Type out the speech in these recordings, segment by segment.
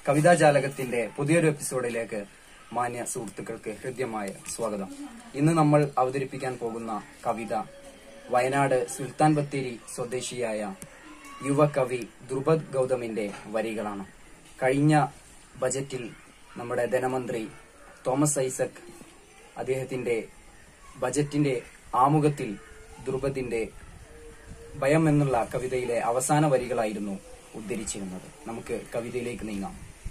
കവിതാജാലകത്തിന്റെ പുതിയൊരു എപ്പിസോഡിലേക്ക് മാന്യ സുഹൃത്തുക്കൾക്ക് ഹൃദ്യമായ സ്വാഗതം ഇന്ന് നമ്മൾ അവതരിപ്പിക്കാൻ പോകുന്ന കവിത വയനാട് സുൽത്താൻ ബത്തേരി സ്വദേശിയായ യുവകവി ധ്രുപദ് ഗൗതമിന്റെ വരികളാണ് കഴിഞ്ഞ ബജറ്റിൽ നമ്മുടെ ധനമന്ത്രി തോമസ് ഐസക് അദ്ദേഹത്തിന്റെ ബജറ്റിന്റെ ആമുഖത്തിൽ ധ്രുപദിന്റെ ഭയം എന്നുള്ള കവിതയിലെ അവസാന വരികളായിരുന്നു ഉദ്ധരിച്ചിരുന്നത് നമുക്ക് കവിതയിലേക്ക് നീങ്ങാം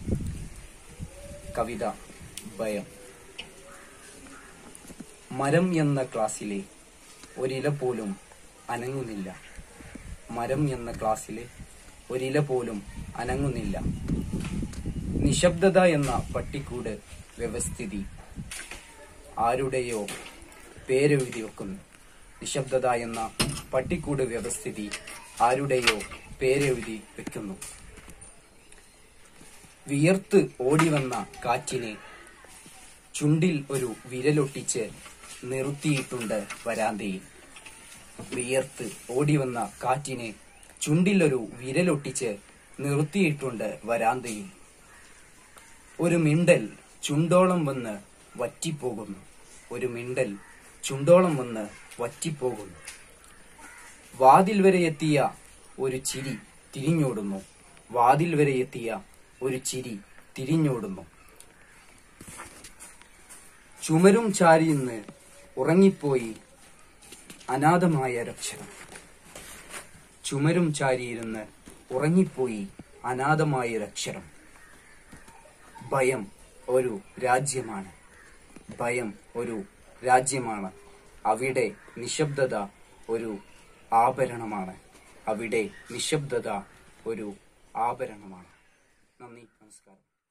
കവിത ഭയം മരം എന്ന ക്ലാസ്സിലെ ഒരില പോലും അനങ്ങുന്നില്ല മരം എന്ന ക്ലാസ്സിലെ ഒരില പോലും അനങ്ങുന്നില്ല നിശബ്ദത എന്ന പട്ടിക്കൂട് വ്യവസ്ഥിതി ആരുടെയോ പേരെഴുതി വെക്കുന്നു നിശബ്ദത എന്ന പട്ടിക്കൂട് വ്യവസ്ഥിതി ആരുടെയോ പേരെഴുതി വെക്കുന്നു വിയർത്ത് ഓടിവന്ന കാറ്റിനെ ചുണ്ടിൽ ഒരു വിരലൊട്ടിച്ച് നിർത്തിയിട്ടുണ്ട് വരാന്തയിൽ വിയർത്ത് ഓടിവന്ന കാറ്റിനെ ചുണ്ടിൽ ഒരു വിരലൊട്ടിച്ച് നിർത്തിയിട്ടുണ്ട് വരാന്തയിൽ ഒരു മിണ്ടൽ ചുണ്ടോളം വന്ന് വറ്റിപ്പോകുന്നു ഒരു മിണ്ടൽ ചുണ്ടോളം വന്ന് വറ്റിപ്പോകുന്നു വാതിൽ വരെ എത്തിയ ഒരു ചിരി തിരിഞ്ഞോടുന്നു വാതിൽ വരെ എത്തിയ ഒരു ചിരി തിരിഞ്ഞോടുന്നു ചുമരും ചാരിയിന്ന് ഉറങ്ങിപ്പോയി അനാഥമായ ഒരക്ഷരം ചുമരും ചാരിയിരുന്ന് ഉറങ്ങിപ്പോയി അനാഥമായ ഒരക്ഷരം ഭയം ഒരു രാജ്യമാണ് ഭയം ഒരു രാജ്യമാണ് അവിടെ നിശബ്ദത ഒരു ആഭരണമാണ് അവിടെ നിശബ്ദത ഒരു ആഭരണമാണ് നന്ദി നമസ്കാരം